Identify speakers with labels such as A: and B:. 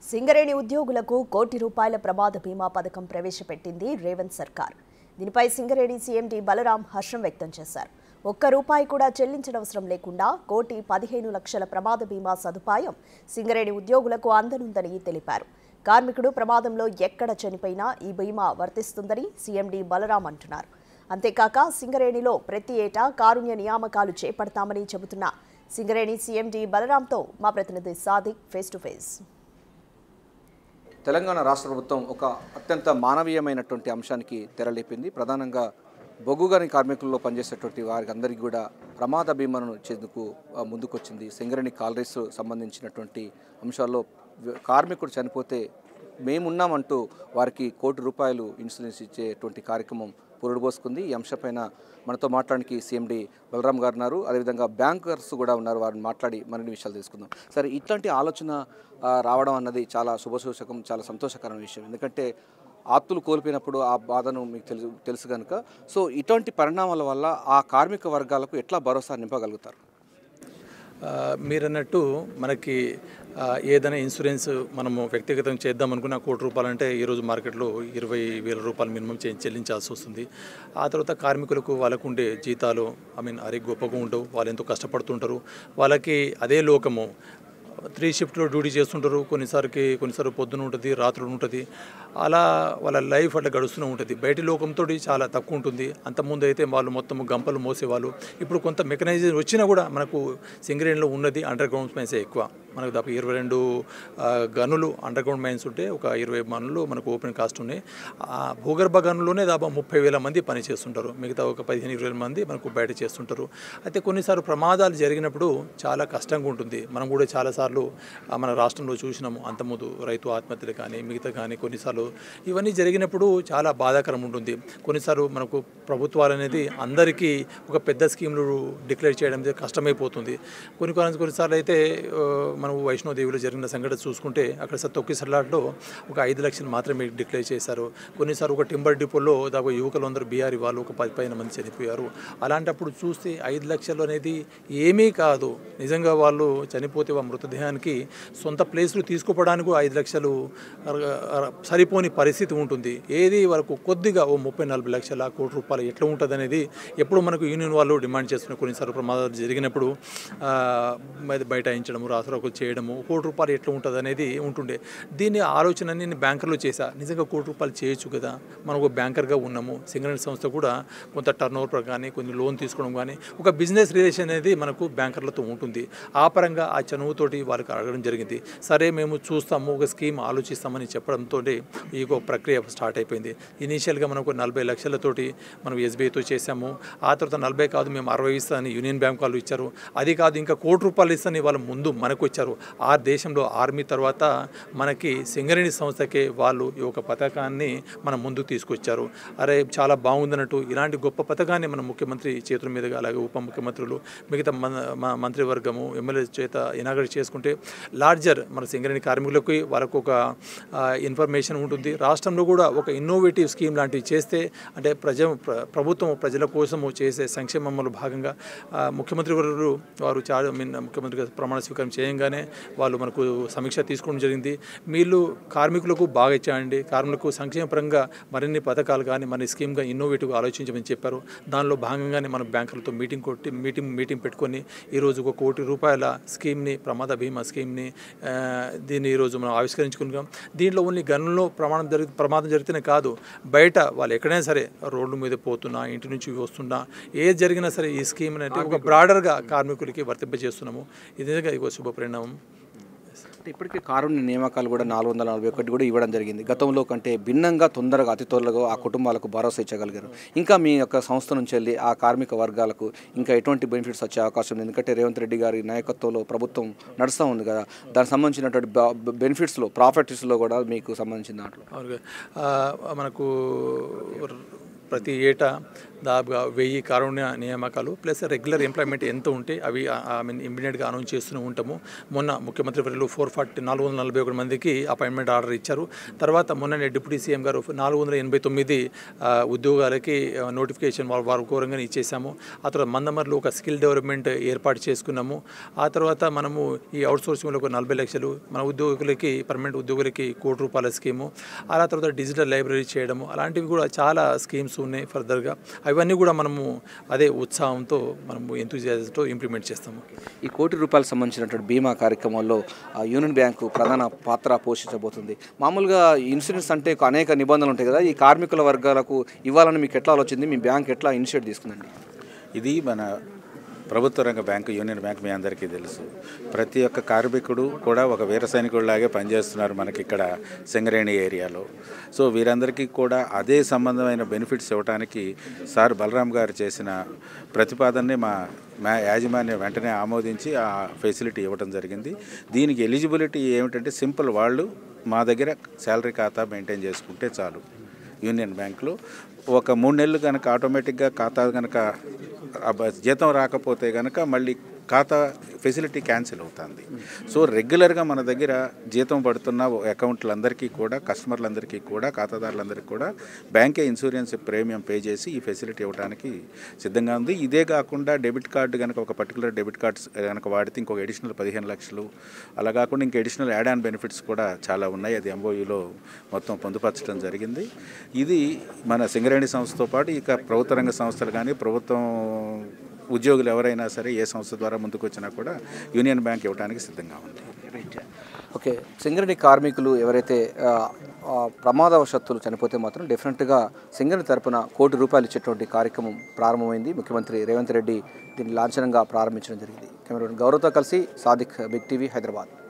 A: సింగరేణి ఉద్యోగులకు కోటి రూపాయల ప్రమాద బీమా పథకం ప్రవేశపెట్టింది రేవంత్ సర్కార్ దీనిపై సింగరేణి సీఎండీ బలరాం హర్షం వ్యక్తం చేశారు ఒక్క రూపాయి కూడా చెల్లించనవసరం లేకుండా కోటి పదిహేను లక్షల ప్రమాద బీమా సదుపాయం సింగరేణి ఉద్యోగులకు అందనుందని తెలిపారు కార్మికుడు ప్రమాదంలో ఎక్కడ చనిపోయినా ఈ బీమా వర్తిస్తుందని సీఎండీ బలరాం అంటున్నారు అంతేకాక సింగరేణిలో ప్రతి ఏటా కారుణ్య నియామకాలు చేపడతామని చెబుతున్న సింగరేణి సీఎండీ బలరాంతో మా ప్రతినిధి Sadiq face to face
B: Telangana రాష్ట్ర ప్రభుత్వం ఒక అత్యంత మానవీయమైనటువంటి అంశానికి తెరలేపింది ప్రధానంగా బొగ్గుగాని కార్మికుల్లో పనిచేసేటువంటి వారికి అందరికీ కూడా ప్రమాద బీమాను ఇచ్చేందుకు ఆ, ముందుకొచ్చింది సింగరేణి కాలరీస్ సంబంధించినటువంటి అంశాల్లో వ- కార్మికుడు చనిపోతే మేమున్నామంటూ వారికి కోటి రూపాయలు ఇన్సూరెన్స్ ఇచ్చేటువంటి కార్యక్రమం పురుడుపోసుకుంది ఈ అంశంపైన మనతో మాట్లాడడానికి సీఎండి బలరాం గారు ఉన్నారు అదేవిధంగా బ్యాంకర్స్ కూడా ఉన్నారు వారిని మాట్లాడి మరిన్ని విషయాలు తెలుసుకుందాం సరే ఇట్లాంటి ఆలోచన ఆ, రావడం అన్నది చాలా శుభసూచకం చాలా సంతోషకరమైన విషయం ఎందుకంటే ఆప్తులు కోల్పోయినప్పుడు ఆ బాధను మీకు తెలుసు తెలుసు కనుక సో ఇటువంటి పరిణామాల వల్ల ఆ కార్మిక వర్గాలకు ఎట్లా భరోసా నింపగలుగుతారు
C: ఆ, మీరన్నట్టు మనకి ఆ, ఏదైనా ఇన్సూరెన్స్ మనము వ్యక్తిగతం చేద్దాం అనుకున్న కోటి రూపాయలంటే ఈరోజు మార్కెట్లో ఇరవై వేల రూపాయలు మినిమం చే- చెల్లించాల్సి వస్తుంది ఆ తర్వాత కార్మికులకు వాళ్ళకు ఉండే జీతాలు ఐ మీన్ అరే గొప్పగా ఉండవు వాళ్ళు ఎంతో కష్టపడుతుంటారు వాళ్ళకి అదే లోకము త్రీ షిఫ్ట్లో డ్యూటీ చేస్తుంటారు కొన్నిసారికి కొన్నిసార్లు పొద్దున ఉంటుంది రాత్రులు ఉంటుంది అలా వాళ్ళ లైఫ్ అట్లా గడుస్తూనే ఉంటుంది బయటి లోకంతో చాలా తక్కువ ఉంటుంది అంతకుముందు అయితే వాళ్ళు మొత్తం గంపలు మోసేవాళ్ళు ఇప్పుడు కొంత మెకనైజేషన్ వచ్చినా కూడా మనకు సింగరేణిలో ఉన్నది అండర్ గ్రౌండ్ మైన్సే ఎక్కువ మనకు దాదాపు ఇరవై రెండు ఆ, గనులు అండర్ గ్రౌండ్ మైన్స్ ఉంటే ఒక ఇరవై గనులు మనకు ఓపెన్ కాస్ట్ ఉన్నాయి ఆ భూగర్భ గనుల్లోనే దాదాపు ముప్పై వేల మంది పని చేస్తుంటారు మిగతా ఒక పదిహేను ఇరవై వేల మంది మనకు బయట చేస్తుంటారు అయితే కొన్నిసార్లు ప్రమాదాలు జరిగినప్పుడు చాలా కష్టంగా ఉంటుంది మనం కూడా చాలాసార్లు ఆ, మన రాష్ట్రంలో చూసినాము అంతకుముందు రైతు ఆత్మహత్యలు కానీ మిగతా కానీ కొన్నిసార్లు ఇవన్నీ జరిగినప్పుడు చాలా బాధాకరం ఉంటుంది కొన్నిసార్లు మనకు ప్రభుత్వాలు అనేది అందరికీ ఒక పెద్ద స్కీమ్లు డిక్లేర్ చేయడం అనేది కష్టమైపోతుంది కొన్ని కొన్ని కొన్నిసార్లు అయితే ఆ, మనం వైష్ణోదేవిలో జరిగిన సంఘటన చూసుకుంటే అక్కడ స- తొక్కిసలాట్లో ఒక ఐదు లక్షలు మాత్రమే డిక్లేర్ చేశారు కొన్నిసార్లు ఒక టింబర్ డిపోలో దాదాపు యువకులు అందరూ బీఆర్ఈ వాళ్ళు ఒక పది పైన మంది చనిపోయారు అలాంటప్పుడు చూస్తే ఐదు లక్షలు అనేది ఏమీ కాదు నిజంగా వాళ్ళు చనిపోతే వాళ్ళ మృతదేహానికి సొంత ప్లేస్లు తీసుకోవడానికి ఐదు లక్షలు అర- అర- సరిపోని పరిస్థితి ఉంటుంది ఏది వరకు కొద్దిగా ఓ ముప్పై నలభై లక్షల కోటి రూపాయలు ఎట్లా ఉంటుంది అనేది ఎప్పుడు మనకు యూనియన్ వాళ్ళు డిమాండ్ చేస్తున్న కొన్నిసార్లు ప్రమాదాలు జరిగినప్పుడు ఆ, మరి బైఠాయించడము రాసరాకులు చేయడము కోటి రూపాయలు ఎట్లా ఉంటుంది అనేది ఉంటుండే దీని ఆలోచన నేను బ్యాంకర్లో చేశా నిజంగా కోటి రూపాయలు చేయొచ్చు కదా మనం ఒక బ్యాంకర్గా ఉన్నాము సింగరేణి సంస్థ కూడా కొంత టర్న్ ఓవర్ కానీ కొన్ని లోన్ తీసుకోవడం కానీ ఒక బిజినెస్ రిలేషన్ అనేది మనకు బ్యాంకర్లతో ఉంటుంది ఆ పరంగా ఆ చనువుతోటి వాళ్ళకి అడగడం జరిగింది సరే మేము చూస్తాము ఒక స్కీమ్ ఆలోచిస్తామని చెప్పడంతో ఈ ఒక ప్రక్రియ స్టార్ట్ అయిపోయింది ఇనీషియల్గా మనకు నలభై లక్షలతోటి మనం ఎస్బీఐతో చేశాము ఆ తర్వాత నలభై కాదు మేము అరవై ఇస్తామని యూనియన్ బ్యాంక్ వాళ్ళు ఇచ్చారు అది కాదు ఇంకా కోటి రూపాయలు ఇస్తామని వాళ్ళ ముందు మనకు వచ్చారు ఆ దేశంలో ఆర్మీ తర్వాత మనకి సింగరేణి సంస్థకే వాళ్ళు ఈ ఒక పథకాన్ని మన ముందుకు తీసుకొచ్చారు అరే చాలా బాగుందన్నట్టు ఇలాంటి గొప్ప పథకాన్ని మన ముఖ్యమంత్రి చేతుల మీదుగా అలాగే ఉప ముఖ్యమంత్రులు మిగతా మన మా మంత్రివర్గము ఎమ్మెల్యే చేత ఇనాగరేట్ చేసుకుంటే లార్జర్ మన సింగరేణి కార్మికులకి వాళ్ళకు ఒక ఆ, ఇన్ఫర్మేషన్ ఉంటుంది రాష్ట్రంలో కూడా ఒక ఇన్నోవేటివ్ స్కీమ్ లాంటివి చేస్తే అంటే ప్రజ ప్ర- ప్రభుత్వం ప్రజల కోసము చేసే సంక్షేమంలో భాగంగా ఆ, ముఖ్యమంత్రి వారు వారు చాలా మీన్ ముఖ్యమంత్రిగా ప్రమాణ స్వీకారం చేయంగానే వాళ్ళు మనకు సమీక్ష తీసుకోవడం జరిగింది వీళ్ళు కార్మికులకు బాగా ఇచ్చాయండి కార్మికులకు సంక్షేమపరంగా మరిన్ని పథకాలు కానీ మన స్కీమ్గా ఇన్నోవేటివ్గా ఆలోచించమని చెప్పారు దానిలో భాగంగానే మనం బ్యాంకులతో మీటింగ్ కొట్టి మీటింగ్ మీటింగ్ పెట్టుకొని ఈరోజు ఒక కోటి రూపాయల స్కీమ్ని ప్రమాద బీమా స్కీమ్ని ఆ, దీన్ని ఈరోజు మనం ఆవిష్కరించుకున్నాం దీంట్లో ఓన్లీ గనుల్లో ప్రమాదం జరిగి ప్రమాదం జరిగితేనే కాదు బయట వాళ్ళు ఎక్కడైనా సరే రోడ్ల మీద పోతున్నా ఇంటి నుంచి వస్తున్నా ఏది జరిగినా సరే ఈ స్కీమ్ అనేది ఒక బ్రాడర్గా కార్మికులకి వర్తింపజేస్తున్నాము ఇది నిజంగా ఇది ఒక శుభ పరిణామం
B: అంటే ఇప్పటికే కారుణ్య నియామకాలు కూడా నాలుగు వందల నలభై ఒకటి కూడా ఇవ్వడం జరిగింది గతంలో కంటే భిన్నంగా తొందరగా అతి త్వరగా ఆ కుటుంబాలకు భరోసా ఇచ్చగలిగారు ఇంకా మీ యొక్క సంస్థ నుంచి వెళ్ళి ఆ కార్మిక వర్గాలకు ఇంకా ఎటువంటి బెనిఫిట్స్ వచ్చే అవకాశం ఉంది ఎందుకంటే రేవంత్ రెడ్డి గారి నాయకత్వంలో ప్రభుత్వం నడుస్తూ ఉంది కదా దానికి సంబంధించినటువంటి బెనిఫిట్స్లో ప్రాఫిట్స్లో కూడా మీకు సంబంధించిన దాంట్లో
C: అవునుగా. ఆ, మనకు ప్రతి ఏటా దాదాపుగా వెయ్యి కారుణ్య నియామకాలు ప్లస్ రెగ్యులర్ ఎంప్లాయ్మెంట్ ఎంత ఉంటే అవి ఐ మీన్ ఇమీడియట్గా అనౌన్స్ చేస్తూనే ఉంటాము మొన్న ముఖ్యమంత్రి వర్యులు ఫోర్ ఫార్టీ నాలుగు వందల నలభై ఒకటి మందికి అపాయింట్మెంట్ ఆర్డర్ ఇచ్చారు తర్వాత మొన్ననే డిప్యూటీ సీఎం గారు నాలుగు వందల ఎనభై తొమ్మిది ఆ, ఉద్యోగాలకి ఆ, నోటిఫికేషన్ వారు వారు ఘోరంగా ఇచ్చేసాము ఆ తర్వాత మందమర్లో ఒక స్కిల్ డెవలప్మెంట్ ఏర్పాటు చేసుకున్నాము ఆ తర్వాత మనము ఈ అవుట్సోర్సింగ్లో ఒక నలభై లక్షలు మన ఉద్యోగులకి పర్మనెంట్ ఉద్యోగులకి కోటి రూపాయల స్కీము అలా తర్వాత డిజిటల్ లైబ్రరీ చేయడము అలాంటివి కూడా చాలా స్కీమ్స్ ఉన్నాయి ఫర్దర్గా అవన్నీ కూడా మనము అదే ఉత్సాహంతో మనము ఎంతూజియాజంతో ఇంప్లిమెంట్ చేస్తాము
B: ఈ కోటి రూపాయలకు సంబంధించినటువంటి బీమా కార్యక్రమంలో ఆ, యూనియన్ బ్యాంకు ప్రధాన పాత్ర పోషించబోతుంది మామూలుగా ఇన్సూరెన్స్ అంటే ఒక అనేక నిబంధనలు ఉంటాయి కదా ఈ కార్మికుల వర్గాలకు ఇవ్వాలని మీకు ఎట్లా ఆలోచింది మీ బ్యాంక్ ఎట్లా ఇనిషియేట్ తీసుకుందండి
D: ఇది మన ప్రభుత్వ రంగ బ్యాంకు యూనియన్ బ్యాంక్ మీ అందరికీ తెలుసు ప్రతి ఒక్క కార్మికుడు కూడా ఒక వీర సైనికుడిలాగే పనిచేస్తున్నారు మనకి ఇక్కడ సింగరేణి ఏరియాలో సో వీరందరికీ కూడా అదే సంబంధమైన బెనిఫిట్స్ ఇవ్వడానికి సార్ బలరాం గారు చేసిన ప్రతిపాదనని మా మా యాజమాన్యం వెంటనే ఆమోదించి ఆ ఫెసిలిటీ ఇవ్వడం జరిగింది దీనికి ఎలిజిబిలిటీ ఏమిటంటే సింపుల్ వాళ్ళు మా దగ్గర శాలరీ ఖాతా మెయింటైన్ చేసుకుంటే చాలు యూనియన్ బ్యాంకులో ఒక మూడు నెలలు కనుక ఆటోమేటిక్గా ఖాతా కనుక జీతం రాకపోతే కనుక మళ్ళీ ఖాతా ఫెసిలిటీ క్యాన్సిల్ అవుతుంది సో రెగ్యులర్గా మన దగ్గర జీతం పడుతున్న అకౌంట్లందరికీ కూడా కస్టమర్లందరికీ కూడా ఖాతాదారులందరికీ కూడా బ్యాంకే ఇన్సూరెన్స్ ప్రీమియం పే చేసి ఈ ఫెసిలిటీ ఇవ్వడానికి సిద్ధంగా ఉంది ఇదే కాకుండా డెబిట్ కార్డు కనుక ఒక పర్టికులర్ డెబిట్ కార్డ్స్ కనుక వాడితే ఇంకొక ఎడిషనల్ పదిహేను లక్షలు అలా కాకుండా ఇంకా ఎడిషనల్ యాడ్ ఆన్ బెనిఫిట్స్ కూడా చాలా ఉన్నాయి అది ఎంఓయూలో మొత్తం పొందుపరచడం జరిగింది ఇది మన సింగరేణి సంస్థతో పాటు ఇక ప్రభుత్వ రంగ సంస్థలు కానీ ప్రభుత్వం ఉద్యోగులు ఎవరైనా సరే ఏ సంస్థ ద్వారా ముందుకు వచ్చినా కూడా యూనియన్ బ్యాంక్ ఇవ్వడానికి సిద్ధంగా ఉంది
B: ఓకే సింగరేణి కార్మికులు ఎవరైతే ఆ, ఆ, ప్రమాదవశత్తులు చనిపోతే మాత్రం డెఫినెట్గా సింగరేణి తరపున కోటి రూపాయలు ఇచ్చేటువంటి కార్యక్రమం ప్రారంభమైంది ముఖ్యమంత్రి రేవంత్ రెడ్డి దీన్ని లాంఛనంగా ప్రారంభించడం జరిగింది కెమెరా గౌరవ్తో కలిసి సాదిక్ బిగ్ టీవీ హైదరాబాద్